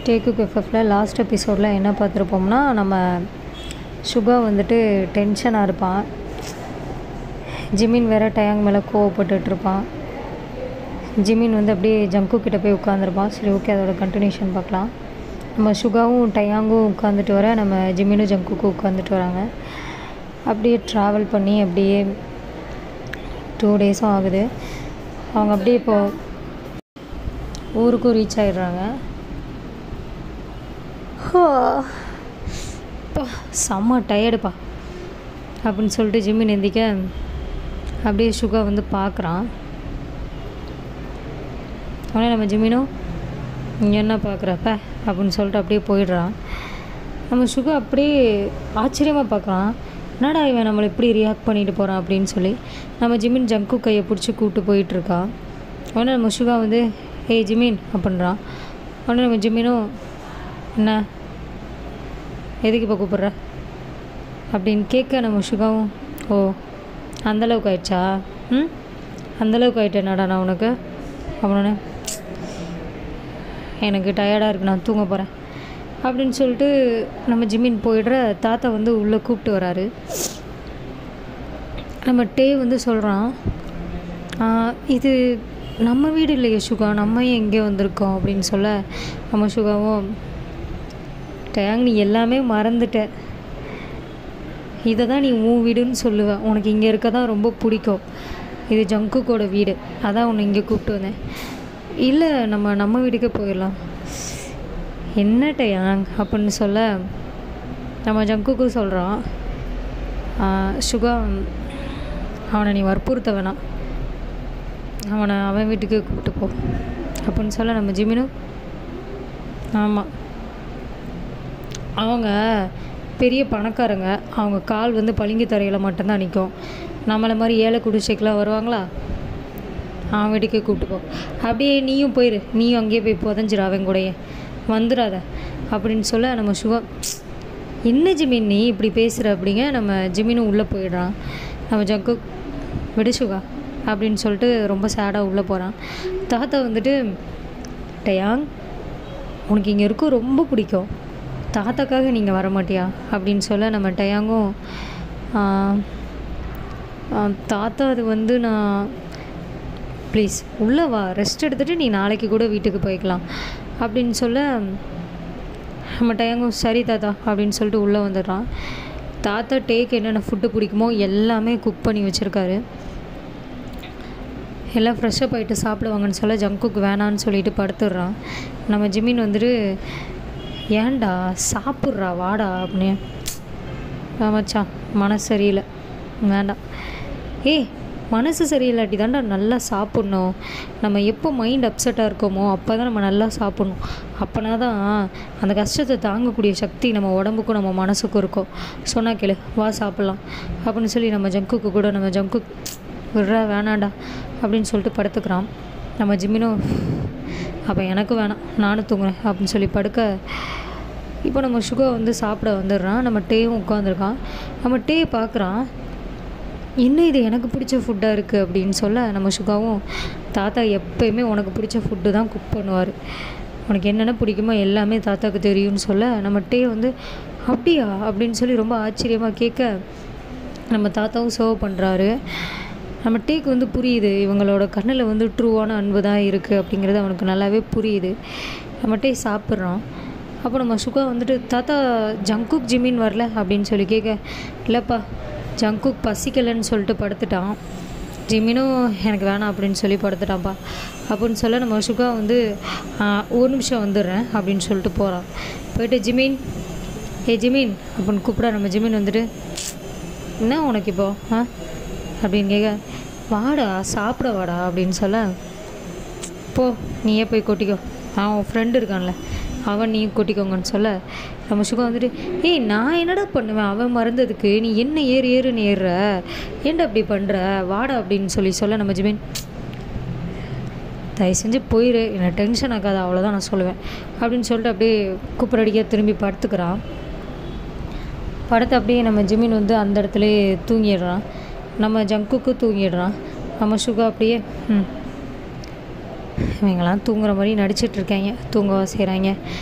டேக்கு எஃப்எஃப்பில் last எபிசோடில் என்ன பார்த்துருப்போம்னா நம்ம சுகா வந்துட்டு டென்ஷனாக இருப்பான் ஜிமின் வேற டயாங் மேலே கோவப்பட்டுட்டு இருப்பான் ஜிமின் வந்து அப்படியே ஜங்கு கிட்ட போய் உட்காந்துருப்பான் சரி ஓகே அதோட கண்டினியூஷன் பார்க்கலாம் நம்ம சுகாவும் டயாங்கும் உட்காந்துட்டு வர நம்ம ஜிமினும் ஜங்குக்கும் உட்காந்துட்டு வராங்க அப்படியே ட்ராவல் பண்ணி அப்படியே டூ டேஸும் ஆகுது அவங்க அப்படியே இப்போது ஊருக்கும் ரீச் ஆயிடுறாங்க அப்பா, செம்ம டயர்டுப்பா அப்படின்னு சொல்லிட்டு ஜிம்மின் எந்திக்க அப்படியே சுகா வந்து பார்க்குறான் உடனே நம்ம ஜிம்மினும் இங்கே என்ன பார்க்குறப்ப அப்படின்னு சொல்லிட்டு அப்படியே போயிடுறான் நம்ம சுகா அப்படியே ஆச்சரியமாக பார்க்குறான் என்னடா இவன் நம்மளை இப்படி ரியாக்ட் பண்ணிட்டு போகிறான் அப்படின்னு சொல்லி நம்ம ஜிமின் ஜங்கு கையை பிடிச்சி கூப்பிட்டு போயிட்டுருக்கான் உடனே நம்ம சுகா வந்து ஏய் ஜிமின் அப்படின்றான் உடனே நம்ம ஜிமினும் என்ன எதுக்கு இப்போ கூப்பிட்ற அப்படின்னு கேட்க நம்ம சுகாவும் ஓ அந்தளவுக்கு ஆயிடுச்சா ம் அந்தளவுக்கு ஆயிட்டேனாடா நான் உனக்கு அப்படின்னு எனக்கு டயர்டாக இருக்கு நான் தூங்க போகிறேன் அப்படின்னு சொல்லிட்டு நம்ம ஜிம்மின் போயிடுற தாத்தா வந்து உள்ளே கூப்பிட்டு வராரு நம்ம டே வந்து சொல்கிறான் இது நம்ம வீடு இல்லையே சுகா நம்ம ஏன் எங்கே வந்திருக்கோம் அப்படின்னு சொல்ல நம்ம சுகாவும் டேங் நீ எல்லாமே மறந்துட்ட இதை தான் நீ உன் வீடுன்னு சொல்லுவ உனக்கு இங்கே இருக்க தான் ரொம்ப பிடிக்கும் இது ஜங்குக்கோட வீடு அதான் உன்னை இங்கே கூப்பிட்டு வந்தேன் இல்லை நம்ம நம்ம வீட்டுக்கே போயிடலாம் என்ன டயாங் அப்படின்னு சொல்ல நம்ம ஜங்குக்கு சொல்கிறான் சுகா அவனை நீ வற்புறுத்த வேணாம் அவனை அவன் வீட்டுக்கு கூப்பிட்டு போ அப்படின்னு சொல்ல நம்ம ஜிமினும் ஆமாம் அவங்க பெரிய பணக்காரங்க அவங்க கால் வந்து பளிங்கு தரையில் மட்டும்தான் நிற்கும் நம்மளை மாதிரி ஏழை குடிசைக்கெலாம் வருவாங்களா அவன் வீட்டுக்கு கூப்பிட்டு போ அப்படியே நீயும் போயிரு நீயும் அங்கேயே போய் புதஞ்சிரு அவன் கூடயே வந்துடாத அப்படின்னு சொல்ல நம்ம சுகா என்ன ஜிமின் நீ இப்படி பேசுகிற அப்படிங்க நம்ம ஜிமினும் உள்ளே போயிடுறான் நம்ம ஜக்கு விடு சுகா அப்படின்னு சொல்லிட்டு ரொம்ப சேடாக உள்ளே போகிறான் தாத்தா வந்துட்டு டயாங் உனக்கு இங்கே இருக்கும் ரொம்ப பிடிக்கும் தாத்தாக்காக நீங்கள் வர மாட்டியா அப்படின்னு சொல்ல நம்ம டயாங்கும் "ஆ, ஆ, தாத்தா அது வந்து நான் ப்ளீஸ் உள்ளே வா ரெஸ்ட் எடுத்துகிட்டு நீ நாளைக்கு கூட வீட்டுக்கு போய்க்கலாம் அப்படின்னு சொல்ல நம்ம டயங்கும் சரி தாத்தா அப்படின்னு சொல்லிட்டு உள்ளே வந்துடுறான் தாத்தா டேக்கு என்னென்ன ஃபுட்டு பிடிக்குமோ எல்லாமே குக் பண்ணி வச்சுருக்காரு எல்லாம் ஃப்ரெஷ்ஷப் ஆகிட்டு சாப்பிடுவாங்கன்னு சொல்ல ஜங்குக்கு வேணான்னு சொல்லிட்டு படுத்துடுறான் நம்ம ஜிமின் வந்துட்டு ஏன்டா சாப்பிட்றா வாடா அப்படின்னு "ஆ, மச்சான் மனசு சரியில்லை வேண்டாம் ஏய் மனசு சரியில்லாட்டி தான்டா நல்லா சாப்பிட்ணும் நம்ம எப்போ மைண்ட் அப்செட்டாக இருக்கோமோ அப்போ தான் நம்ம நல்லா சாப்பிட்ணும் அப்போனா தான் அந்த கஷ்டத்தை தாங்கக்கூடிய சக்தி நம்ம உடம்புக்கும் நம்ம மனசுக்கும் இருக்கும் சொன்னா கேளு வா சாப்பிட்லாம் அப்படின்னு சொல்லி நம்ம ஜங்குக்கு கூட நம்ம ஜங்கு விட்றா வேணாண்டா அப்படின்னு சொல்லிட்டு படுத்துக்கிறான் நம்ம ஜிம்மினும் அப்போ எனக்கு வேணாம் நானும் தூங்குறேன் அப்படின்னு சொல்லி படுக்க இப்போ நம்ம சுகா வந்து சாப்பிட வந்துடுறான் நம்ம டேவும் உட்காந்துருக்கான் நம்ம டே பார்க்குறான் என்ன இது எனக்கு பிடிச்ச ஃபுட்டாக இருக்குது அப்படின்னு சொல்ல நம்ம சுகாவும் தாத்தா எப்பயுமே உனக்கு பிடிச்ச ஃபுட்டு தான் குக் பண்ணுவார் உனக்கு என்னென்ன பிடிக்குமோ எல்லாமே தாத்தாக்கு தெரியும்னு சொல்ல நம்ம டே வந்து அப்படியா அப்படின்னு சொல்லி ரொம்ப ஆச்சரியமாக கேட்க நம்ம தாத்தாவும் சர்வ் பண்ணுறாரு நம்ம டேக்கு வந்து புரியுது இவங்களோட கண்ணில் வந்து ட்ரூவான அன்பு தான் இருக்குது அப்படிங்கிறது அவனுக்கு நல்லாவே புரியுது நம்ம டே சாப்பிட்றான் அப்போ நம்ம சுகா வந்துட்டு தாத்தா ஜங்குக் ஜிமின் வரல அப்படின்னு சொல்லி கேட்க இல்லைப்பா ஜங்குக் பசிக்கலைன்னு சொல்லிட்டு படுத்துட்டான் ஜிமினும் எனக்கு வேணாம் அப்படின்னு சொல்லி படுத்துட்டான்ப்பா அப்படின்னு சொல்ல நம்ம சுகா வந்து "ஆ, ஒரு நிமிஷம் வந்துடுறேன் அப்படின்னு சொல்லிட்டு போகிறான் போயிட்டு ஜிமின் ஏ ஜிமின் அப்படின்னு கூப்பிட நம்ம ஜிமின் வந்துட்டு என்ன உனக்கு இப்போ ஆ அப்படின்னு கேட்க வாடா சாப்பிட வாடா அப்படின்னு சொல்ல போ நீயே போய் கொட்டிக்கோ அவன் உன் ஃப்ரெண்டு இருக்கான்ல அவன் நீ கொட்டிக்கோங்கன்னு சொல்ல நம்ம சுகம் வந்துட்டு ஏய் நான் என்னடா பண்ணுவேன் அவன் மறந்ததுக்கு நீ என்ன ஏறு ஏறுன்னு ஏறுற ஏன்டா அப்படி பண்ணுற வாடா அப்படின்னு சொல்லி சொல்ல நம்ம ஜிமின் தயவு செஞ்சு போயிரு என்னை டென்ஷன் ஆகாது அவ்வளோதான் நான் சொல்லுவேன் அப்படின்னு சொல்லிட்டு அப்படியே கூப்பிட்றடிக்க திரும்பி படுத்துக்கிறான் படுத்து அப்படியே நம்ம ஜிமின் வந்து அந்த இடத்துலயே தூங்கிடுறான் நம்ம ஜங்குக்கு தூங்கிடுறான் நம்ம சுகா அப்படியே ம் இவங்கெல்லாம் தூங்குற மாதிரி நடிச்சிட்டு இருக்காங்க தூங்கவா செய்கிறாங்க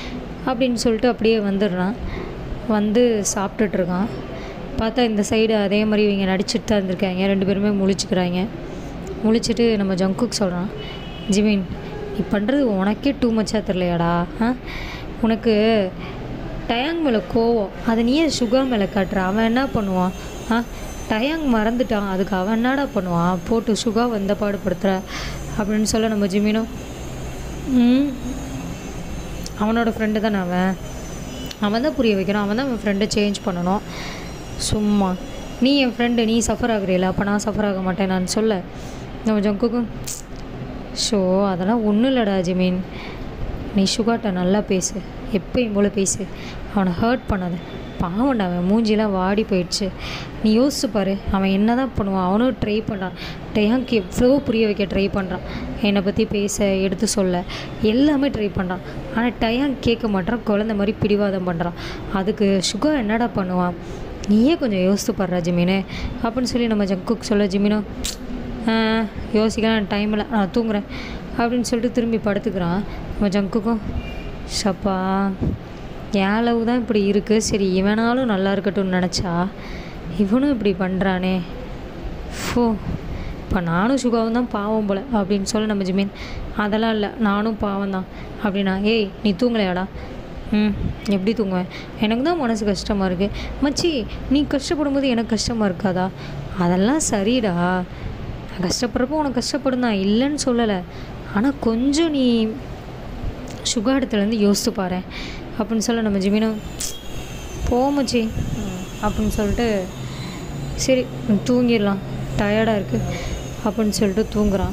அப்படின்னு சொல்லிட்டு அப்படியே வந்துடுறான் வந்து சாப்பிட்டுட்டு இருக்கான் பார்த்தா இந்த சைடு அதே மாதிரி இவங்க நடிச்சிட்டு தான் இருந்திருக்காங்க ரெண்டு பேருமே முழிச்சுக்கிறாங்க முழிச்சிட்டு நம்ம ஜங்குக்கு சொல்கிறான் ஜிமின் நீ பண்ணுறது உனக்கே டூ மச்சாக தெரிலையாடா ஆ உனக்கு டயாங் மேலே கோவம் அதை நீயே சுகர் மேலே காட்டுற அவன் என்ன பண்ணுவான் ஆ டயாங் மறந்துட்டான் அதுக்கு அவன் என்னடா பண்ணுவான் போட்டு சுகா வந்த பாடுபடுத்துற அப்படின்னு சொல்ல நம்ம ஜிமினும் ம் அவனோட ஃப்ரெண்டு தானே அவன் அவன் தான் புரிய வைக்கணும் அவன் தான் அவன் ஃப்ரெண்டை சேஞ்ச் பண்ணணும் சும்மா நீ என் ஃப்ரெண்டு நீ சஃபர் ஆகுறீல அப்போ நான் சஃபர் ஆக மாட்டேன் நான் சொல்ல நம்ம ஜங்குக்கும் ஷோ அதெல்லாம் ஒன்றும் இல்லைடா ஜிமீன் நீ சுகாட்ட நல்லா பேசு எப்பயும் போல் பேசு அவனை ஹர்ட் பண்ணாத பாவம்டா அவன் மூஞ்சிலாம் வாடி போயிடுச்சு நீ யோசிச்சு பாரு அவன் என்ன தான் பண்ணுவான் அவனும் ட்ரை பண்ணுறான் டேயாங்க்கு எவ்வளவோ புரிய வைக்க ட்ரை பண்ணுறான் என்னை பற்றி பேச எடுத்து சொல்ல எல்லாமே ட்ரை பண்ணுறான் ஆனால் டயாங் கேட்க மாட்டான் குழந்த மாதிரி பிடிவாதம் பண்ணுறான் அதுக்கு சுகா என்னடா பண்ணுவான் நீயே கொஞ்சம் யோசித்து பாடுறா ஜிமீனு அப்படின்னு சொல்லி நம்ம ஜங்குக்கு சொல்ல ஜிமீனோ யோசிக்கலாம் டைம் இல்லை நான் தூங்குறேன் அப்படின்னு சொல்லிட்டு திரும்பி படுத்துக்கிறான் நம்ம ஜங்குக்கும் ஷப்பா என் அளவு தான் இப்படி இருக்குது சரி இவனாலும் நல்லா இருக்கட்டும்னு நினச்சா இவனும் இப்படி பண்ணுறானே ஃபோ இப்போ நானும் சுகாவும் தான் பாவம் போல் அப்படின்னு சொல்ல நம்ம ஜிமீன் அதெல்லாம் இல்லை நானும் பாவம் தான் அப்படின்னா ஏய் நீ தூங்கலையாடா ம் எப்படி தூங்குவேன் எனக்கு தான் மனசு கஷ்டமாக இருக்குது மச்சி நீ கஷ்டப்படும் போது எனக்கு கஷ்டமாக இருக்காதா அதெல்லாம் சரிடா நான் கஷ்டப்படுறப்போ உனக்கு கஷ்டப்படும் தான் இல்லைன்னு சொல்லலை ஆனால் கொஞ்சம் நீ சுகா இடத்துலேருந்து யோசித்து பாரு அப்படின்னு சொல்ல நம்ம ஜிமினும் போமச்சி அப்படின்னு சொல்லிட்டு சரி தூங்கிடலாம் டயர்டாக இருக்குது அப்படின்னு சொல்லிட்டு தூங்குறான்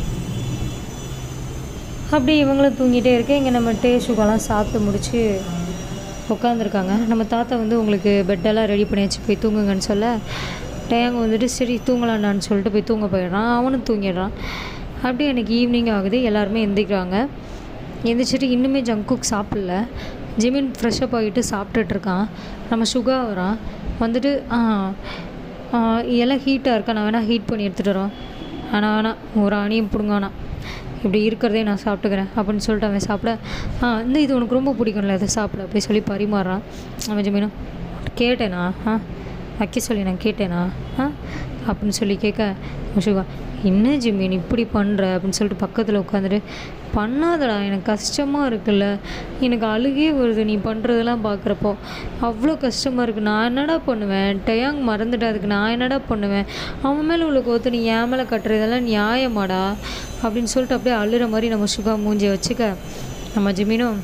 அப்படி இவங்களும் தூங்கிட்டே இருக்க இங்கே நம்ம டே சுகாலாம் சாப்பிட்டு முடிச்சு உட்காந்துருக்காங்க நம்ம தாத்தா வந்து உங்களுக்கு பெட்டெல்லாம் ரெடி பண்ணி வச்சு போய் தூங்குங்கன்னு சொல்ல டேங்க வந்துட்டு சரி தூங்கலான்னு சொல்லிட்டு போய் தூங்க போயிடுறான் அவனும் தூங்கிடுறான் அப்படியே எனக்கு ஈவினிங் ஆகுது எல்லாருமே எந்திரிக்கிறாங்க எந்திரிச்சிட்டு இன்னுமே ஜங்க் குக் சாப்பிடல ஜிமின் ஃப்ரெஷ்அப் ஆகிட்டு சாப்பிட்டுட்டு இருக்கான் நம்ம சுகா வரான் வந்துட்டு "ஆ, ஆ, எல்லாம் ஹீட்டாக இருக்கா நான் வேணால் ஹீட் பண்ணி எடுத்துகிட்டு வரோம் ஆனால் வேணாம் ஒரு அணியும் பிடுங்க வேணாம் இப்படி இருக்கிறதே நான் சாப்பிட்டுக்கிறேன் அப்படின்னு சொல்லிட்டு அவன் சாப்பிட ஆ இந்த இது உனக்கு ரொம்ப பிடிக்கும்ல இதை சாப்பிட அப்படி சொல்லி பரிமாறுறான் அவன் ஜமீனும் கேட்டேனா ஆ வைக்க சொல்லி நான் கேட்டேனா ஆ அப்படின்னு சொல்லி கேட்க முஷுகா என்ன ஜிமின் இப்படி பண்ணுற அப்படின்னு சொல்லிட்டு பக்கத்தில் உட்காந்துட்டு பண்ணாதடா எனக்கு கஷ்டமாக இருக்குல்ல எனக்கு அழுகே வருது நீ பண்ணுறதெல்லாம் பார்க்குறப்போ அவ்வளோ கஷ்டமாக இருக்குது நான் என்னடா பண்ணுவேன் டயாங் மறந்துட்டு அதுக்கு நான் என்னடா பண்ணுவேன் அவன் மேலே உள்ள கோத்து நீ என் மேலே கட்டுறதெல்லாம் நியாயமாடா அப்படின்னு சொல்லிட்டு அப்படியே அழுகிற மாதிரி நம்ம சுகா மூஞ்சியை வச்சுக்க நம்ம ஜிமினும்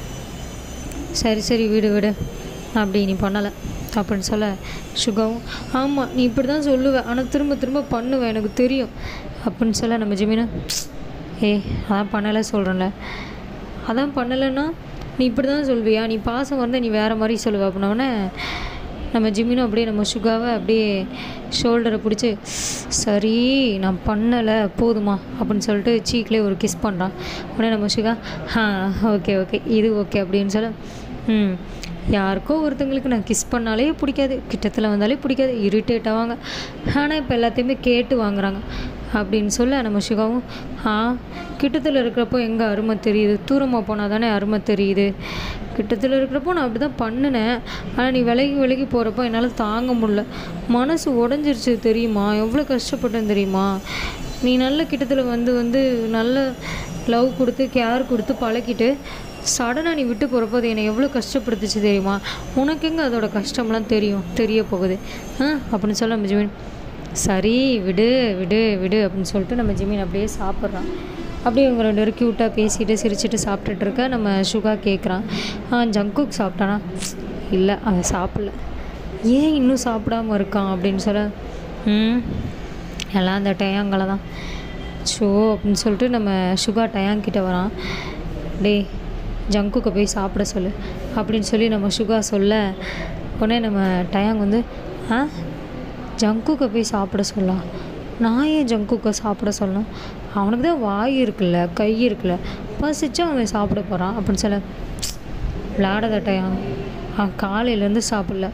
சரி சரி விடு விடு அப்படி நீ பண்ணலை அப்படின்னு சொல்ல சுகாவும் ஆமாம் நீ இப்படி தான் சொல்லுவ ஆனால் திரும்ப திரும்ப பண்ணுவேன் எனக்கு தெரியும் அப்படின்னு சொல்ல நம்ம ஜிமினா ஏய் அதான் பண்ணலை சொல்கிறேன்ல அதான் பண்ணலைன்னா நீ இப்படி தான் சொல்வியா நீ பாசம் வந்து நீ வேறு மாதிரி சொல்லுவ அப்படின்னோடனே நம்ம ஜிமினும் அப்படியே நம்ம சுகாவை அப்படியே ஷோல்டரை பிடிச்சி சரி நான் பண்ணலை போதுமா அப்படின்னு சொல்லிட்டு சீக்லேயே ஒரு கிஸ் பண்ணுறான் உடனே நம்ம சுகா ஆ ஓகே ஓகே இது ஓகே அப்படின்னு சொல்ல ம் யாருக்கோ ஒருத்தங்களுக்கு நான் கிஸ் பண்ணாலே பிடிக்காது கிட்டத்தில் வந்தாலே பிடிக்காது இரிட்டேட் ஆவாங்க ஆனால் இப்போ எல்லாத்தையுமே கேட்டு வாங்குறாங்க அப்படின்னு சொல்ல நம்ம சிகாவும் ஆ கிட்டத்தில் இருக்கிறப்போ எங்கே அருமை தெரியுது தூரமாக போனால் தானே அருமை தெரியுது கிட்டத்தில் இருக்கிறப்போ நான் அப்படி தான் பண்ணினேன் ஆனால் நீ விலகி விலகி போகிறப்போ என்னால் தாங்க முடியல மனசு உடஞ்சிருச்சு தெரியுமா எவ்வளோ கஷ்டப்பட்டேன் தெரியுமா நீ நல்ல கிட்டத்தில் வந்து வந்து நல்ல லவ் கொடுத்து கேர் கொடுத்து பழக்கிட்டு சடனாக நீ விட்டு போகிறப்போ அது என்னை எவ்வளோ கஷ்டப்படுத்துச்சு தெரியுமா உனக்கு எங்கே அதோட கஷ்டம்லாம் தெரியும் தெரிய போகுது ஆ அப்படின்னு சொல்ல நம்ம ஜிமின் சரி விடு விடு விடு அப்படின்னு சொல்லிட்டு நம்ம ஜிமின் அப்படியே சாப்பிட்றான் அப்படியே இவங்க ரெண்டு பேரும் க்யூட்டாக பேசிட்டு சிரிச்சிட்டு சாப்பிட்டுட்டு இருக்க நம்ம சுகா கேட்குறான் ஆ ஜங்குக் சாப்பிட்டானா இல்லை அவன் சாப்பிடல ஏன் இன்னும் சாப்பிடாம இருக்கான் அப்படின்னு சொல்ல ம் எல்லாம் அந்த டயாங்களை தான் ஸோ அப்படின்னு சொல்லிட்டு நம்ம சுகா டயாங்கிட்ட வரான் டேய் ஜங்குக்கு போய் சாப்பிட சொல்லு அப்படின்னு சொல்லி நம்ம சுகா சொல்ல உடனே நம்ம டயாங் வந்து ஆ ஜங்குக்கை போய் சாப்பிட சொல்லலாம் நான் ஏன் ஜங்குக்கை சாப்பிட சொல்லணும் அவனுக்கு தான் வாய் இருக்குல்ல கை இருக்குல்ல பசிச்சா அவன் சாப்பிட போகிறான் அப்படின்னு சொல்ல விளையாடாத டயாங் அவன் காலையிலேருந்து சாப்பிடல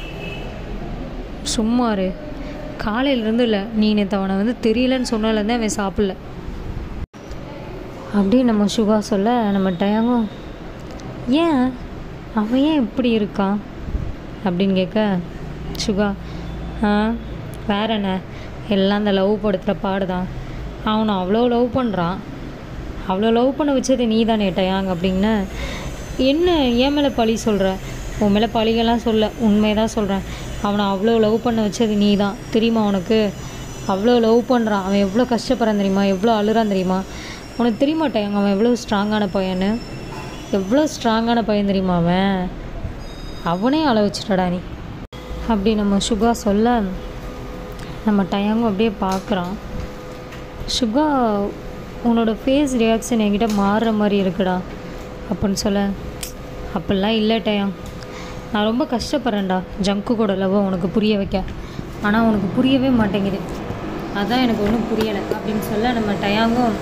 சும்மாரு காலையிலேருந்து இல்லை நீ நேற்று அவனை வந்து தெரியலன்னு சொன்னாலேருந்தே அவன் சாப்பிடல அப்படி நம்ம சுகா சொல்ல நம்ம டயாங்கும் ஏன் அவன் ஏன் இப்படி இருக்கான் அப்படின்னு கேட்க சுகா ஆ வேற என்ன எல்லாம் அந்த லவ் படுத்துகிற பாடு தான் அவனை அவ்வளோ லவ் பண்ணுறான் அவ்வளோ லவ் பண்ண வச்சது நீ தானே டயாங் அப்படின்னு என்ன ஏன் மேலே பழி சொல்கிற உன் மேலே பழிகள்லாம் சொல்ல உண்மையை தான் சொல்கிறேன் அவனை அவ்வளோ லவ் பண்ண வச்சது நீ தான் தெரியுமா உனக்கு அவ்வளோ லவ் பண்ணுறான் அவன் எவ்வளோ கஷ்டப்படுறான் தெரியுமா எவ்வளோ அழுறான் தெரியுமா உனக்கு தெரிய டயாங் அவன் எவ்வளோ ஸ்ட்ராங்கான பையன்னு எவ்வளோ ஸ்ட்ராங்கான பையன் தெரியுமா அவன் அவனே அழ வச்சுட்டடா நீ அப்படி நம்ம சுகா சொல்ல நம்ம டயாங்கும் அப்படியே பார்க்குறான் சுகா உன்னோட ஃபேஸ் ரியாக்ஷன் என்கிட்ட மாறுற மாதிரி இருக்குடா அப்படின்னு சொல்ல அப்படிலாம் இல்லை டயாங் நான் ரொம்ப கஷ்டப்படுறேன்டா ஜங்கு கூட லவ் உனக்கு புரிய வைக்க ஆனால் உனக்கு புரியவே மாட்டேங்குது அதான் எனக்கு ஒன்றும் புரியலை அப்படின்னு சொல்ல நம்ம டயாங்கும்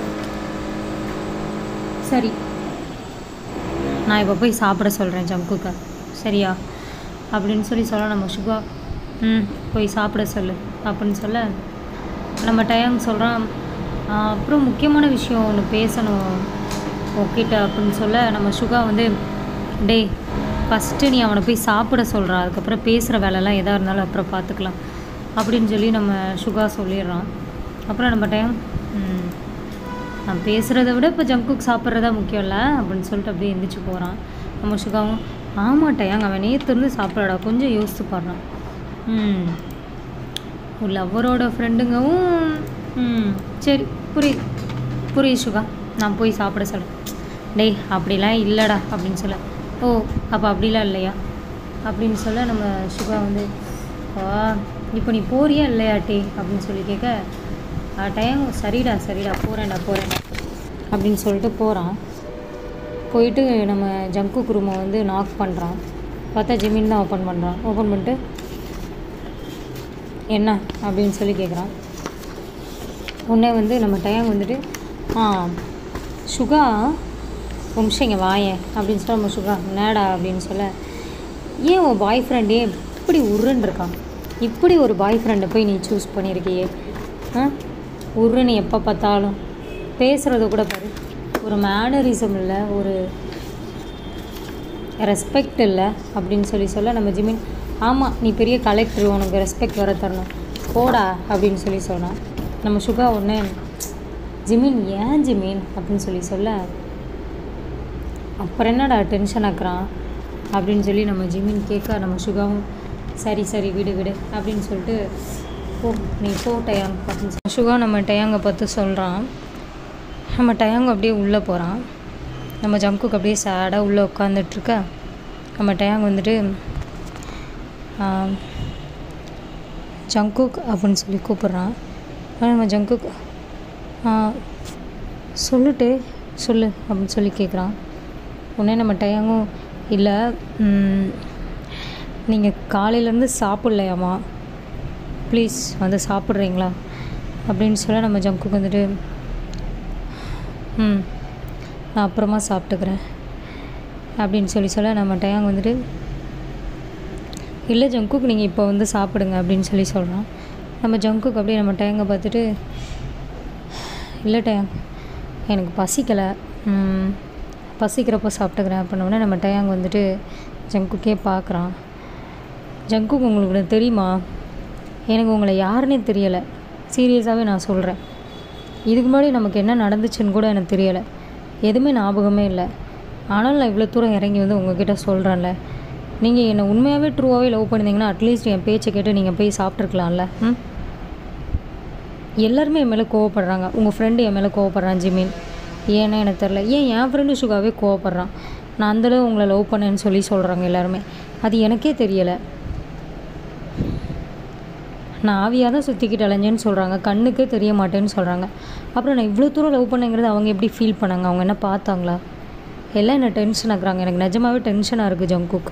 சரி நான் இப்போ போய் சாப்பிட சொல்கிறேன் ஜங்குக்கு சரியா அப்படின்னு சொல்லி சொல்ல நம்ம சுகா ம் போய் சாப்பிட சொல்லு அப்படின்னு சொல்ல நம்ம டயாங் சொல்கிறான் அப்புறம் முக்கியமான விஷயம் ஒன்று பேசணும் உன்கிட்ட அப்படின்னு சொல்ல நம்ம சுகா வந்து டேய் ஃபஸ்ட்டு நீ அவனை போய் சாப்பிட சொல்கிறா அதுக்கப்புறம் பேசுகிற வேலைலாம் எதாக இருந்தாலும் அப்புறம் பார்த்துக்கலாம் அப்படின்னு சொல்லி நம்ம சுகா சொல்லிடுறான் அப்புறம் நம்ம டைம் நான் பேசுகிறத விட இப்போ ஜங்க் குக் சாப்பிட்றதா முக்கியம் இல்லை அப்படின்னு சொல்லிட்டு அப்படியே எந்திரிச்சு போகிறான் நம்ம சுகாவும் ஆமாட்டையாங்க அவன் நேற்றுருந்து சாப்பிட்றடா கொஞ்சம் யோசித்து பாடுறான் ம் ஒரு லவ்வரோட ஃப்ரெண்டுங்கவும் ம் சரி புரியுது புரியுது சுகா நான் போய் சாப்பிட சொல்கிறேன் டேய் அப்படிலாம் இல்லைடா அப்படின்னு சொல்ல ஓ அப்போ அப்படிலாம் இல்லையா அப்படின்னு சொல்ல நம்ம சுகா வந்து ஆ இப்போ நீ போறியா இல்லையா டே அப்படின்னு சொல்லி கேட்க டைம் சரிடா சரிடா போகிறேன்டா போகிறேன்டா அப்படின்னு சொல்லிட்டு போகிறான் போயிட்டு நம்ம ஜங்கு ரூமை வந்து நாக் பண்ணுறான் பார்த்தா ஜிமின் தான் ஓப்பன் பண்ணுறான் ஓப்பன் பண்ணிட்டு என்ன அப்படின்னு சொல்லி கேட்குறான் உடனே வந்து நம்ம டயம் வந்துட்டு ஆ சுகா ஒரு நிமிஷம் இங்கே வாயேன் அப்படின்னு சொல்ல நம்ம சுகா நேடா அப்படின்னு சொல்ல ஏன் உன் பாய் ஃப்ரெண்டே இப்படி உருன்னு இருக்கான் இப்படி ஒரு பாய் ஃப்ரெண்டை போய் நீ சூஸ் பண்ணியிருக்கியே ஆ உருன்னு எப்போ பார்த்தாலும் பேசுகிறத கூட பாரு ஒரு மேனரிசம் இல்லை ஒரு ரெஸ்பெக்ட் இல்லை அப்படின்னு சொல்லி சொல்ல நம்ம ஜிமின் ஆமாம் நீ பெரிய கலெக்டர் உனக்கு ரெஸ்பெக்ட் வர தரணும் போடா அப்படின்னு சொல்லி சொன்னான் நம்ம சுகா ஒன்று ஜிமின் ஏன் ஜிமின் அப்படின்னு சொல்லி சொல்ல அப்புறம் என்னடா டென்ஷன் ஆக்குறான் அப்படின்னு சொல்லி நம்ம ஜிமின் கேட்க நம்ம சுகாவும் சரி சரி விடு விடு அப்படின்னு சொல்லிட்டு போ நீ போ டயாங் அப்படின்னு சொல்லி சுகா நம்ம டயாங்கை பார்த்து சொல்கிறான் நம்ம டயாங் அப்படியே உள்ளே போகிறான் நம்ம ஜம்குக்கு அப்படியே சேடாக உள்ளே உட்காந்துட்ருக்க நம்ம டயாங் வந்துட்டு ஜங்குக் அப்படின்னு சொல்லி கூப்பிட்றான் ஆனால் நம்ம ஜங்குக் சொல்லுட்டே சொல்லு அப்படின்னு சொல்லி கேட்குறான் உடனே நம்ம டயாங்கும் இல்லை நீங்கள் காலையிலேருந்து சாப்பிட்லையாம்மா ப்ளீஸ் வந்து சாப்பிட்றீங்களா அப்படின்னு சொல்ல நம்ம ஜங்குக்கு வந்துட்டு ம் நான் அப்புறமா சாப்பிட்டுக்கிறேன் அப்படின்னு சொல்லி சொல்ல நம்ம டயாங் வந்துட்டு இல்லை ஜங்குக்கு நீங்கள் இப்போ வந்து சாப்பிடுங்க அப்படின்னு சொல்லி சொல்கிறோம் நம்ம ஜங்குக்கு அப்படியே நம்ம டயங்கை பார்த்துட்டு இல்லை டயாங் எனக்கு பசிக்கலை பசிக்கிறப்போ சாப்பிட்டுக்கிறேன் அப்படின்னோடனே நம்ம டயாங் வந்துட்டு ஜங்குக்கே பார்க்குறான் ஜங்குக்கு உங்களுக்கு தெரியுமா எனக்கு உங்களை யாருன்னே தெரியலை சீரியஸாகவே நான் சொல்கிறேன் இதுக்கு முன்னாடி நமக்கு என்ன நடந்துச்சுன்னு கூட எனக்கு தெரியலை எதுவுமே ஞாபகமே இல்லை ஆனால் நான் இவ்வளோ தூரம் இறங்கி வந்து உங்ககிட்ட சொல்கிறேன்ல நீங்கள் என்னை உண்மையாகவே ட்ரூவாகவே லவ் பண்ணியிருந்தீங்கன்னா அட்லீஸ்ட் என் பேச்சை கேட்டு நீங்கள் போய் சாப்பிட்ருக்கலாம்ல ம் எல்லாருமே என் மேலே கோவப்படுறாங்க உங்கள் ஃப்ரெண்டு என் மேலே கோவப்படுறான் ஜிமின் ஏன்னா எனக்கு தெரில ஏன் என் ஃப்ரெண்டு சுகாவே கோவப்படுறான் நான் அந்தளவு உங்களை லவ் பண்ணேன்னு சொல்லி சொல்கிறாங்க எல்லாருமே அது எனக்கே தெரியலை நான் ஆவியாக தான் சுற்றிக்கிட்டு அலைஞ்சேன்னு சொல்கிறாங்க கண்ணுக்கே தெரிய மாட்டேன்னு சொல்கிறாங்க அப்புறம் நான் இவ்வளோ தூரம் லவ் பண்ணேங்கிறது அவங்க எப்படி ஃபீல் பண்ணாங்க அவங்க என்ன பார்த்தாங்களா எல்லாம் என்ன டென்ஷன் ஆக்குறாங்க எனக்கு நிஜமாவே டென்ஷனாக இருக்குது ஜங்குக்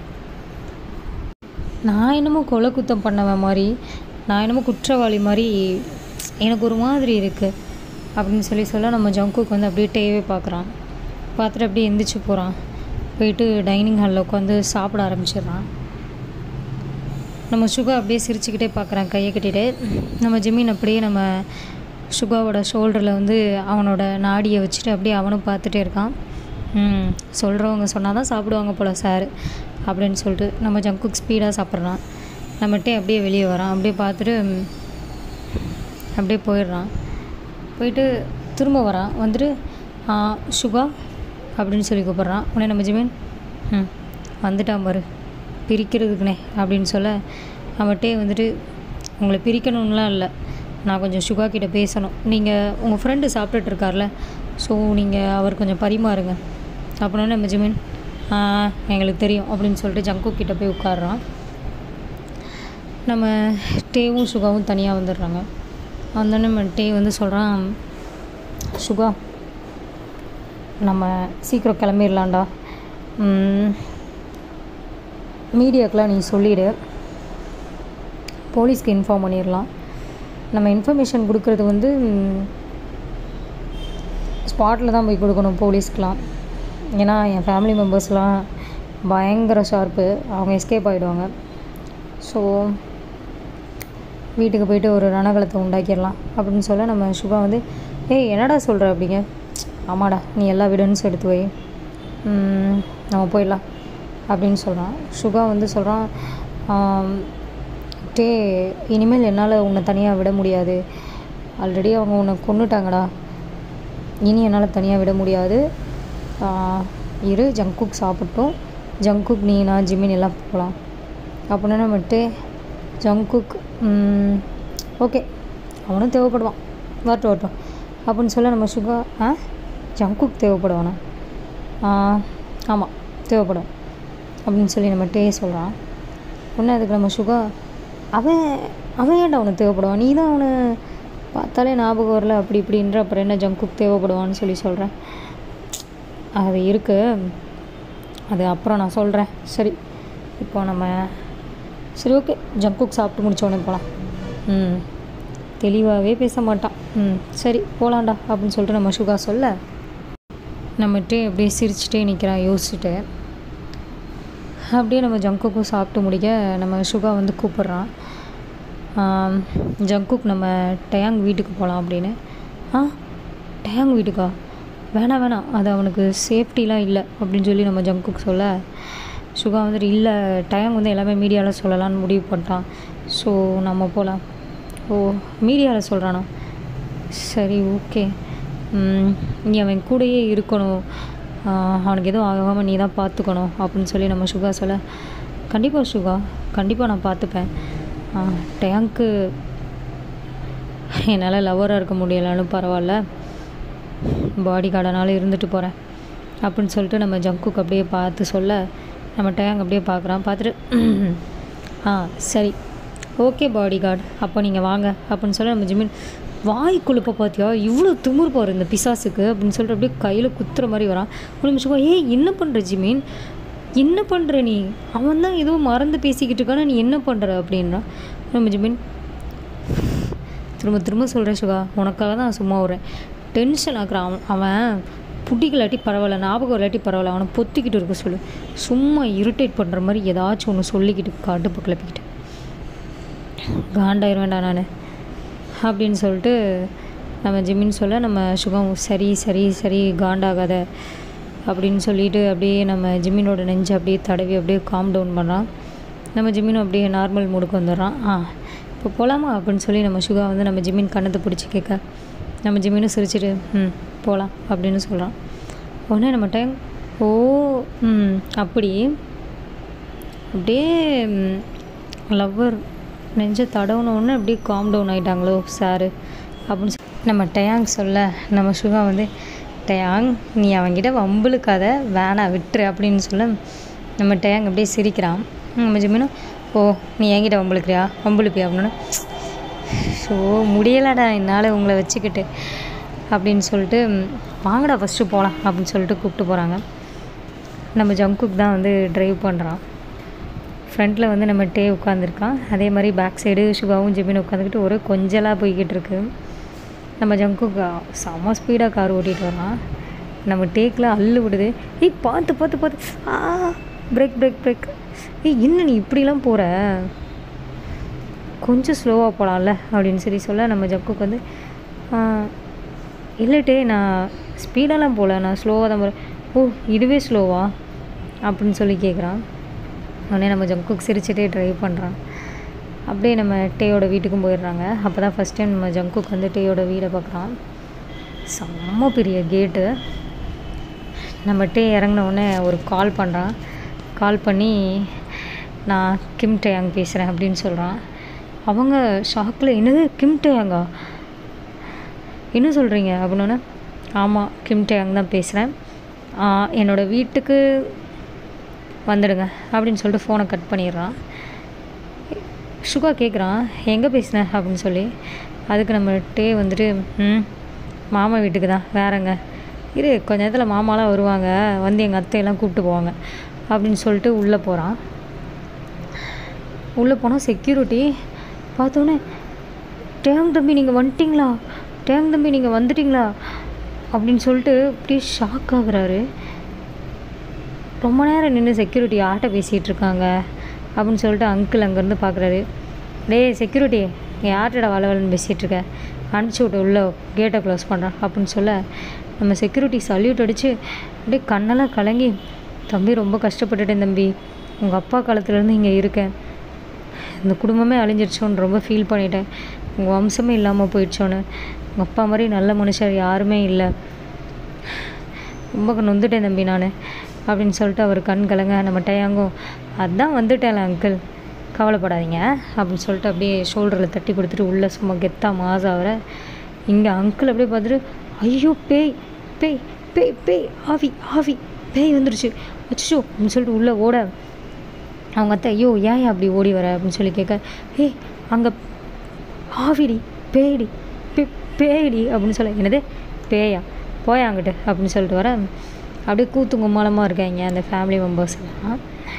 நான் என்னமோ கொலை குத்தம் பண்ணவன் மாதிரி நான் என்னமோ குற்றவாளி மாதிரி எனக்கு ஒரு மாதிரி இருக்குது அப்படின்னு சொல்லி சொல்ல நம்ம ஜங்குக்கு வந்து அப்படியே டேவே பார்க்குறான் பார்த்துட்டு அப்படியே எந்திரிச்சு போகிறான் போயிட்டு டைனிங் ஹாலில் உட்காந்து சாப்பிட ஆரம்பிச்சிடுறான் நம்ம சுகா அப்படியே சிரிச்சுக்கிட்டே பார்க்குறான் கையை கட்டிட்டு நம்ம ஜிமின் அப்படியே நம்ம சுகாவோட ஷோல்டரில் வந்து அவனோட நாடியை வச்சுட்டு அப்படியே அவனும் பார்த்துட்டே இருக்கான் ம் சொல்கிறவங்க சொன்னால் தான் சாப்பிடுவாங்க போல் சார் அப்படின்னு சொல்லிட்டு நம்ம ஜங்க் குக் ஸ்பீடாக சாப்பிட்றான் நம்மகிட்டே அப்படியே வெளியே வரான் அப்படியே பார்த்துட்டு ம், அப்படியே போயிடுறான் போயிட்டு திரும்ப வரான் வந்துட்டு "ஆ, சுகா அப்படின்னு சொல்லி கூப்பிட்றான் உடனே நம்ம ஜிமீன் ம் வந்துட்டான் பாரு பிரிக்கிறதுக்குனே அப்படின்னு சொல்ல அவன்கிட்டே வந்துட்டு உங்களை பிரிக்கணும்லாம் இல்லை நான் கொஞ்சம் சுகா கிட்ட பேசணும் நீங்கள் உங்கள் ஃப்ரெண்டு சாப்பிட்டுட்டு இருக்கார்ல ஸோ நீங்கள் அவர் கொஞ்சம் பரிமாறுங்க அப்படின்னா நம்ம ஜிமின் "ஆ, எங்களுக்கு தெரியும் அப்படின்னு சொல்லிட்டு ஜங்கு கிட்ட போய் உட்காடுறான் நம்ம டேவும் சுகாவும் தனியாக வந்துடுறாங்க வந்தோடனே நம்ம டே வந்து சொல்கிறான் சுகா நம்ம சீக்கிரம் கிளம்பிடலாம்டா மீடியாக்கெலாம் நீ சொல்லிடு போலீஸ்க்கு இன்ஃபார்ம் பண்ணிடலாம் நம்ம இன்ஃபர்மேஷன் கொடுக்குறது வந்து ஸ்பாட்டில் தான் போய் கொடுக்கணும் போலீஸ்க்கெலாம் ஏன்னா என் ஃபேமிலி மெம்பர்ஸ்லாம் பயங்கர ஷார்ப்பு அவங்க எஸ்கேப் ஆகிடுவாங்க ஸோ வீட்டுக்கு போயிட்டு ஒரு ரணகலத்தை உண்டாக்கிடலாம் அப்படின்னு சொல்ல நம்ம சுகா வந்து ஏய் என்னடா சொல்கிற அப்படிங்க ஆமாடா நீ எல்லா விடன்ஸும் எடுத்து வை ம், நம்ம போயிடலாம் அப்படின்னு சொல்கிறான் சுகா வந்து சொல்கிறான் டே இனிமேல் என்னால் உன்னை தனியாக விட முடியாது ஆல்ரெடி அவங்க உன்னை கொன்னுட்டாங்கடா இனி என்னால் தனியாக விட முடியாது ஆஹ், இரு ஜங்க் குக் சாப்பிட்டோம் ஜங்க் குக் நீ நான் ஜிம்மின் எல்லாம் போகலாம் அப்படின்னா நம்மட்டு ஜங்குக் ஓகே அவனும் தேவைப்படுவான் வரட்டும் வரட்டும் அப்படின்னு சொல்ல நம்ம சுகா ஆ ஜங்குக் தேவைப்படுவானா ஆமாம் தேவைப்படும் அப்படின்னு சொல்லி நம்ம டே சொல்கிறான் ஒன்று அதுக்கு நம்ம சுகா அவன் அவன் ஏன்டா அவனுக்கு தேவைப்படுவான் நீ தான் அவனை பார்த்தாலே ஞாபகம் வரல அப்படி இப்படின்ற அப்புறம் என்ன ஜங்குக் தேவைப்படுவான்னு சொல்லி சொல்கிறேன் அது இருக்குது அது அப்புறம் நான் சொல்கிறேன் சரி இப்போ நம்ம சரி ஓகே ஜங்க் குக் சாப்பிட்டு முடிச்ச உடனே போகலாம் ம் தெளிவாகவே பேச மாட்டான் ம் சரி போகலாண்டா அப்படின்னு சொல்லிட்டு நம்ம சுகா சொல்ல நம்மகிட்டே அப்படியே சிரிச்சிட்டே நிற்கிறான் யோசிச்சுட்டு அப்படியே நம்ம ஜங்குக்கும் சாப்பிட்டு முடிக்க நம்ம சுகா வந்து கூப்பிட்றான் ஜங்குக் நம்ம டயாங் வீட்டுக்கு போகலாம் அப்படின்னு ஆ டயாங் வீட்டுக்கா வேணாம் வேணாம் அது அவனுக்கு சேஃப்டிலாம் இல்லை அப்படின்னு சொல்லி நம்ம ஜங்குக் சொல்ல சுகா வந்துட்டு இல்லை டயாங் வந்து எல்லாமே மீடியாவில் சொல்லலாம்னு முடிவு பண்ணிட்டான் ஸோ நம்ம போகலாம் ஓ மீடியாவில் சொல்கிறானா சரி ஓகே நீ அவன் கூடயே இருக்கணும் ஆஹ் அவனுக்கு எதுவும் ஆகாமல் நீ தான் பார்த்துக்கணும் அப்படின்னு சொல்லி நம்ம சுகா சொல்ல கண்டிப்பாக சுகா கண்டிப்பாக நான் பார்த்துப்பேன் டேங்க்கு என்னால் லவராக இருக்க முடியலைன்னு பரவாயில்ல பாடி கார்டனால இருந்துட்டு போகிறேன் அப்படின்னு சொல்லிட்டு நம்ம ஜங்குக்கு அப்படியே பார்த்து சொல்ல நம்ம டேங் அப்படியே பார்க்குறான் பார்த்துட்டு ஆ சரி ஓகே பாடி கார்டு அப்போ நீங்கள் வாங்க அப்படின்னு சொல்ல நம்ம ஜிமின் வாய் குழுப்ப பார்த்தியா இவ்வளோ திமிர் பாரு இந்த பிசாசுக்கு அப்படின்னு சொல்லிட்டு அப்படியே கையில் குத்துற மாதிரி வரான் ஒரு நிமிஷம் ஏய் என்ன பண்ணுற ஜிமின் என்ன பண்ணுற நீ அவன் தான் ஏதோ மறந்து பேசிக்கிட்டு இருக்கானா நீ என்ன பண்ணுற அப்படின்னா நம்ம ஜிமின் திரும்ப திரும்ப சொல்கிறேன் சுகா உனக்காக தான் நான் சும்மா வரேன் டென்ஷன் ஆக்குறான் அவன் அவன் பிடிக்கலாட்டி பரவாயில்ல ஞாபகம் இல்லாட்டி பரவாயில்ல அவனை பொத்திக்கிட்டு இருக்க சொல்லு சும்மா இரிட்டேட் பண்ணுற மாதிரி ஏதாச்சும் ஒன்று சொல்லிக்கிட்டு கடுப்பு கிளப்பிக்கிட்டு காண்டாயிருவேன்டா நான் அப்படின்னு சொல்லிட்டு நம்ம ஜிம்மின்னு சொல்ல நம்ம சுகம் சரி சரி சரி காண்டாகாத அப்படின்னு சொல்லிட்டு அப்படியே நம்ம ஜிம்மினோட நெஞ்சை அப்படியே தடவி அப்படியே காம் டவுன் பண்ணுறான் நம்ம ஜிம்மினும் அப்படியே நார்மல் மூடுக்கு வந்துடுறான் ஆ இப்போ போகலாமா அப்படின்னு சொல்லி நம்ம சுகா வந்து நம்ம ஜிம்மின் கண்ணத்தை பிடிச்சி கேட்க நம்ம ஜிம்மினும் சிரிச்சிட்டு ம் போகலாம் அப்படின்னு சொல்கிறான் உடனே நம்ம டைம் ஓ ம் அப்படி அப்படியே லவ்வர் நெஞ்ச தடவுனோடனே அப்படியே காம் டவுன் ஆகிட்டாங்களோ சாரு அப்படின்னு சொல்லி நம்ம டயாங் சொல்ல நம்ம சுகா வந்து டயாங் நீ அவன்கிட்ட வம்புழுக்காத வேணாம் விட்டுரு அப்படின்னு சொல்ல நம்ம டயாங் அப்படியே சிரிக்கிறான் நம்ம ஜிம்மினும் ஓ நீ என்கிட்ட வம்புழுக்கிறியா வம்புழுப்பியா அப்படின்னு ஸோ முடியலடா என்னால் உங்களை வச்சுக்கிட்டு அப்படின்னு சொல்லிட்டு வாங்கடா ஃபஸ்ட்டு போகலாம் அப்படின்னு சொல்லிட்டு கூப்பிட்டு போகிறாங்க நம்ம ஜங்குக் தான் வந்து ட்ரைவ் பண்ணுறான் ஃப்ரண்ட்டில் வந்து நம்ம டே உட்காந்துருக்கான் அதே மாதிரி பேக் சைடு சுகாவும் ஜெமின் உட்காந்துக்கிட்டு ஒரு கொஞ்சலாக போய்கிட்டு இருக்கு நம்ம ஜங்குக் செம்ம ஸ்பீடாக கார் ஓட்டிகிட்டு வரான் நம்ம டேக்கில் அள்ளு விடுது ஏய் பார்த்து பார்த்து பார்த்து ஆ பிரேக் பிரேக் பிரேக் ஏய் என்ன நீ இப்படிலாம் போகிற கொஞ்சம் ஸ்லோவாக போகலாம்ல அப்படின்னு சொல்லி சொல்ல நம்ம ஜக்குக்கு வந்து இல்லட்டே நான் ஸ்பீடெல்லாம் போகல நான் ஸ்லோவாக தான் போகிறேன் ஓ இதுவே ஸ்லோவா அப்படின்னு சொல்லி கேட்குறான் உடனே நம்ம ஜங்குக் சிரிச்சிட்டே ட்ரைவ் பண்ணுறான் அப்படியே நம்ம டேயோட வீட்டுக்கும் போயிடுறாங்க அப்போ தான் ஃபஸ்ட் டைம் நம்ம ஜங்குக் வந்து டேயோட வீடை பார்க்குறான் செம்ம பெரிய கேட்டு நம்ம டே இறங்கின உடனே ஒரு கால் பண்ணுறான் கால் பண்ணி நான் கிம் டேயாங் பேசுகிறேன் அப்படின்னு சொல்கிறான் அவங்க ஷாக்கில் என்னது கிம் டேயாங்கா என்ன சொல்கிறீங்க அப்படின்னோடனே ஆமாம் கிம் டேயாங் தான் பேசுகிறேன் என்னோடய வீட்டுக்கு வந்துடுங்க அப்படின்னு சொல்லிட்டு ஃபோனை கட் பண்ணிடுறான் சுகா கேட்குறான் எங்கே பேசின அப்படின்னு சொல்லி அதுக்கு நம்ம டே வந்துட்டு ம் மாமா வீட்டுக்கு தான் வேறங்க இரு கொஞ்ச நேரத்தில் மாமாலாம் வருவாங்க வந்து எங்கள் அத்தையெல்லாம் கூப்பிட்டு போவாங்க அப்படின்னு சொல்லிட்டு உள்ளே போகிறான் உள்ளே போனால் செக்யூரிட்டி பார்த்தோன்னே டேங் தம்பி நீங்கள் வந்துட்டிங்களா டேங் தம்பி நீங்கள் வந்துட்டிங்களா அப்படின்னு சொல்லிட்டு அப்படியே ஷாக் ஆகுறாரு ரொம்ப நேரம் நின்று செக்யூரிட்டி யார்கிட்ட பேசிகிட்டு இருக்காங்க அப்படின்னு சொல்லிட்டு அங்கிள் அங்கேருந்து பார்க்குறாரு டேய் செக்யூரிட்டி இங்கே யார்கிட்ட வளவலன்னு பேசிகிட்டு இருக்க அனுப்பிச்சி விட்டு உள்ளே கேட்டை க்ளோஸ் பண்ணுறான் அப்படின்னு சொல்ல நம்ம செக்யூரிட்டி சல்யூட் அடித்து அப்படியே கண்ணெல்லாம் கலங்கி தம்பி ரொம்ப கஷ்டப்பட்டுட்டேன் தம்பி உங்கள் அப்பா காலத்துலேருந்து இங்கே இருக்கேன் இந்த குடும்பமே அழிஞ்சிருச்சோன்னு ரொம்ப ஃபீல் பண்ணிட்டேன் உங்கள் வம்சமே இல்லாமல் போயிடுச்சோன்னு உங்கள் அப்பா மாதிரி நல்ல மனுஷர் யாருமே இல்லை ரொம்ப நொந்துட்டேன் தம்பி நான் அப்படின்னு சொல்லிட்டு அவர் கண் கலங்க நம்ம டயாங்கும் அதான் வந்துட்டேன்ல அங்கிள் கவலைப்படாதீங்க அப்படின்னு சொல்லிட்டு அப்படியே ஷோல்டரில் தட்டி கொடுத்துட்டு உள்ளே சும்மா கெத்தா மாசா அவரை இங்கே அங்கிள் அப்படியே பார்த்துட்டு ஐயோ பேய் பேய் பேய் பேய் ஆவி ஆவி பேய் வந்துருச்சு அச்சோ அப்படின்னு சொல்லிட்டு உள்ளே ஓட அவங்க அத்தை ஐயோ ஏன் அப்படி ஓடி வர அப்படின்னு சொல்லி கேட்க ஏய் அங்கே ஆவிடி பேய்டி பே பேய்டி அப்படின்னு சொல்ல என்னது பேயா போயா அங்கிட்டு அப்படின்னு சொல்லிட்டு வர அப்படியே கூத்து கும்மாளமாக இருக்காங்க அந்த ஃபேமிலி மெம்பர்ஸ் எல்லாம்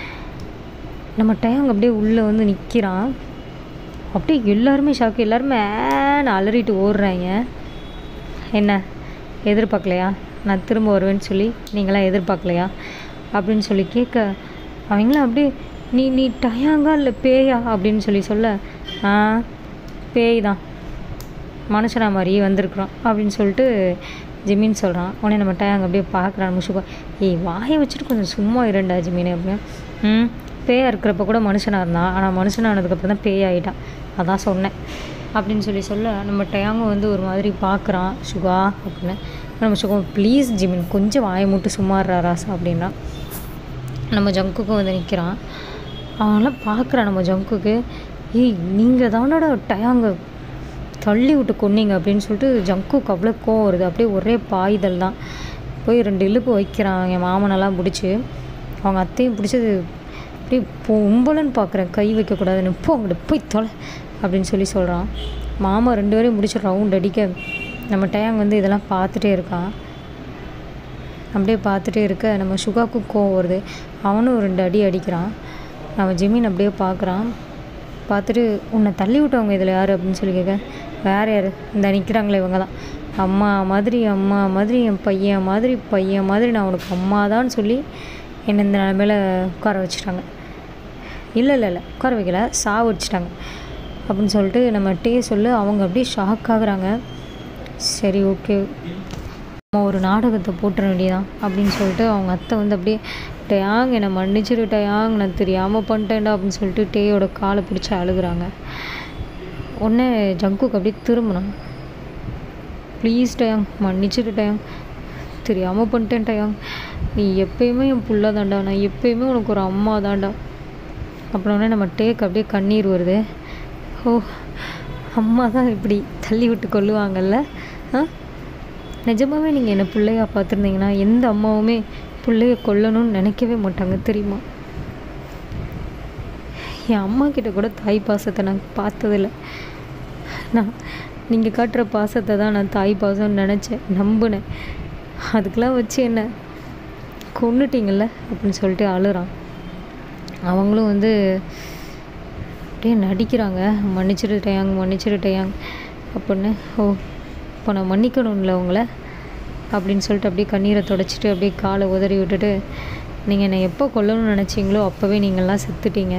நம்ம டேங் அப்படியே உள்ளே வந்து நிற்கிறான் அப்படியே எல்லாருமே ஷாக்கு எல்லாருமே ஏன்னு அலறிட்டு ஓடுறாங்க என்ன எதிர்பார்க்கலையா நான் திரும்ப வருவேன்னு சொல்லி நீங்களாம் எதிர்பார்க்கலையா அப்படின்னு சொல்லி கேட்க அவங்களாம் அப்படியே நீ நீ டயாங்கா இல்லை பேயா அப்படின்னு சொல்லி சொல்ல ஆ பேய் தான் மனுஷனா மாதிரியே வந்திருக்குறோம் அப்படின்னு சொல்லிட்டு ஜிமின் சொல்கிறான் உடனே நம்ம டயாங்க அப்படியே பார்க்குறான் முஷுகா ஏய் வாயை வச்சுட்டு கொஞ்சம் சும்மா இருண்டா ஜிமின் அப்படின்னு ம் பேயா இருக்கிறப்ப கூட மனுஷனாக இருந்தான் ஆனால் மனுஷனானதுக்கப்புறம் தான் பேய் ஆகிட்டான் அதான் சொன்னேன் அப்படின்னு சொல்லி சொல்ல நம்ம டயாங்கும் வந்து ஒரு மாதிரி பார்க்குறான் சுகா அப்படின்னு நம்ம சுகா ப்ளீஸ் ஜிமின் கொஞ்சம் வாயை மூட்டு சும்மா இருடா ராசா அப்படின்னா நம்ம ஜங்குக்கும் வந்து நிற்கிறான் அவன்லாம் பார்க்குறான் நம்ம ஜங்குக்கு ஏய் நீங்கள் தானடா டயாங்க தள்ளி விட்டு கொன்னீங்க அப்படின்னு சொல்லிட்டு ஜங்குக்கு அவ்வளோ கோவம் வருது அப்படியே ஒரே பாய்தல் தான் போய் ரெண்டு இழுப்பு வைக்கிறான் என் மாமனெல்லாம் பிடிச்சி அவங்க அத்தையும் பிடிச்சது அப்படியே பொம்பளைன்னு பார்க்குறேன் கை வைக்கக்கூடாதுன்னு போ அங்கிட்டு போய் தொலை அப்படின்னு சொல்லி சொல்கிறான் மாமா ரெண்டு பேரையும் முடிச்சு ரவுண்ட் அடிக்க நம்ம டேங் வந்து இதெல்லாம் பார்த்துட்டே இருக்கான் அப்படியே பார்த்துட்டே இருக்க நம்ம சுகாக்கும் கோவம் வருது அவனும் ரெண்டு அடி அடிக்கிறான் அவன் ஜிமின் அப்படியே பார்க்குறான் பார்த்துட்டு உன்னை தள்ளி விட்டவங்க இதில் யார் அப்படின்னு சொல்லி கேட்க வேறு யார் இந்த நிற்கிறாங்களே இவங்க தான் அம்மா மாதிரி அம்மா மாதிரி என் பையன் மாதிரி பையன் மாதிரி நான் உனக்கு அம்மா தான் சொல்லி என்னை இந்த நிலமையில உட்கார வச்சுட்டாங்க இல்லை இல்லை இல்லை உட்கார வைக்கல சாவு வச்சுட்டாங்க அப்படின்னு சொல்லிட்டு நம்ம டே சொல்லு அவங்க அப்படியே ஷாக் ஆகுறாங்க சரி ஓகே நம்ம ஒரு நாடகத்தை போட்டுற வேண்டியதான் அப்படின்னு சொல்லிட்டு அவங்க அத்தை வந்து அப்படியே டயாங் என்னை மன்னிச்சிரு டயாங் நான் தெரியாமல் பண்ணிட்டேன்டா அப்படின்னு சொல்லிட்டு டேயோட காலை பிடிச்சி அழுகுறாங்க உடனே ஜங்குக்கு அப்படியே திரும்பினான் ப்ளீஸ் டயாங் மன்னிச்சிரு டயாங் தெரியாமல் பண்ணிட்டேன் டயாங் நீ எப்பயுமே என் புள்ள தான்டா நான் எப்பயுமே உனக்கு ஒரு அம்மா தான்டா அப்புறம் உடனே நம்ம டேக் அப்படியே கண்ணீர் வருது ஓ அம்மா தான் இப்படி தள்ளி விட்டு கொள்ளுவாங்கல்ல ஆ நிஜமாவே நீங்கள் என்னை பிள்ளையா பார்த்துருந்தீங்கன்னா எந்த அம்மாவுமே பிள்ளைய கொல்லணும்னு நினைக்கவே மாட்டாங்க தெரியுமா என் அம்மா கிட்ட கூட தாய் பாசத்தை நான் பார்த்ததில்ல நான் நீங்கள் காட்டுற பாசத்தை தான் நான் தாய் பாசம்னு நினச்சேன் நம்பினேன் அதுக்கெலாம் வச்சு என்ன கொன்னுட்டீங்கல்ல அப்படின்னு சொல்லிட்டு அழுறான் அவங்களும் வந்து அப்படியே நடிக்கிறாங்க மன்னிச்சிருட்டேயாங்க மன்னிச்சிருட்டேயாங்க அப்படின்னு ஓ இப்போ நான் மன்னிக்கணும்ல உங்களை அப்படின்னு சொல்லிட்டு அப்படியே கண்ணீரை தொடச்சிட்டு அப்படியே காலை உதறி விட்டுட்டு நீங்கள் என்னை எப்போ கொல்லணும்னு நினச்சிங்களோ அப்போவே நீங்கள்லாம் செத்துட்டீங்க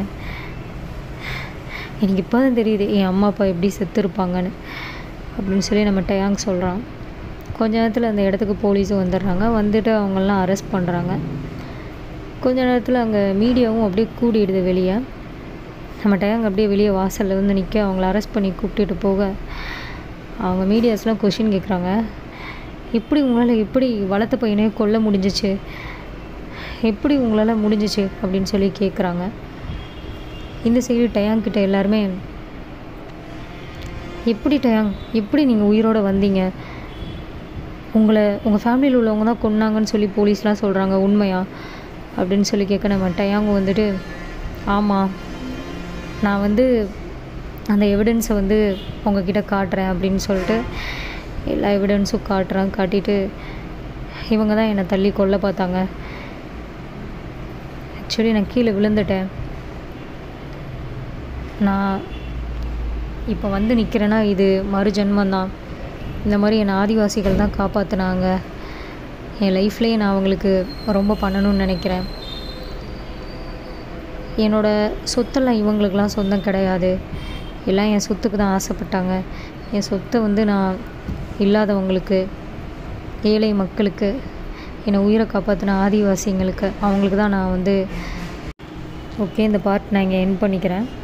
எனக்கு இப்போ தான் தெரியுது என் அம்மா அப்பா எப்படி செத்துருப்பாங்கன்னு அப்படின்னு சொல்லி நம்ம டயாங் சொல்கிறான் கொஞ்ச நேரத்தில் அந்த இடத்துக்கு போலீஸும் வந்துடுறாங்க வந்துட்டு அவங்களெலாம் அரெஸ்ட் பண்ணுறாங்க கொஞ்ச நேரத்தில் அங்கே மீடியாவும் அப்படியே கூடிடுது வெளியே நம்ம டேங் அப்படியே வெளியே வாசலில் வந்து நிற்க அவங்கள அரெஸ்ட் பண்ணி கூப்பிட்டுட்டு போக அவங்க மீடியாஸ்லாம் கொஷின் கேட்குறாங்க எப்படி உங்களால் எப்படி வளர்த்த பையனே கொல்ல முடிஞ்சிச்சு எப்படி உங்களால் முடிஞ்சிச்சு அப்படின்னு சொல்லி கேட்குறாங்க இந்த சைடு டயாங் கிட்ட எல்லாருமே எப்படி டயாங் எப்படி நீங்கள் உயிரோடு வந்தீங்க உங்களை உங்கள் ஃபேமிலியில் உள்ளவங்க தான் கொன்னாங்கன்னு சொல்லி போலீஸ்லாம் சொல்கிறாங்க உண்மையா அப்படின்னு சொல்லி கேட்க நம்ம டயாங் வந்துட்டு ஆமாம் நான் வந்து அந்த எவிடன்ஸை வந்து உங்ககிட்ட காட்டுறேன் அப்படின்னு சொல்லிட்டு எல்லா எவிடன்ஸும் காட்டுறேன் காட்டிட்டு இவங்க தான் என்னை தள்ளி கொல்ல பார்த்தாங்க ஆக்சுவலி நான் கீழே விழுந்துட்டேன் நான் இப்போ வந்து நிற்கிறேன்னா இது மறு ஜென்மந்தான் இந்த மாதிரி என்னை ஆதிவாசிகள் தான் காப்பாற்றினாங்க என் லைஃப்லேயே நான் அவங்களுக்கு ரொம்ப பண்ணணும்னு நினைக்கிறேன் என்னோடய சொத்தெல்லாம் இவங்களுக்கெல்லாம் சொந்தம் கிடையாது எல்லாம் என் சொத்துக்கு தான் ஆசைப்பட்டாங்க என் சொத்தை வந்து நான் இல்லாதவங்களுக்கு ஏழை மக்களுக்கு என்னை உயிரை காப்பாற்றின ஆதிவாசிங்களுக்கு அவங்களுக்கு தான் நான் வந்து ஓகே இந்த பார்ட் நான் இங்கே என் பண்ணிக்கிறேன்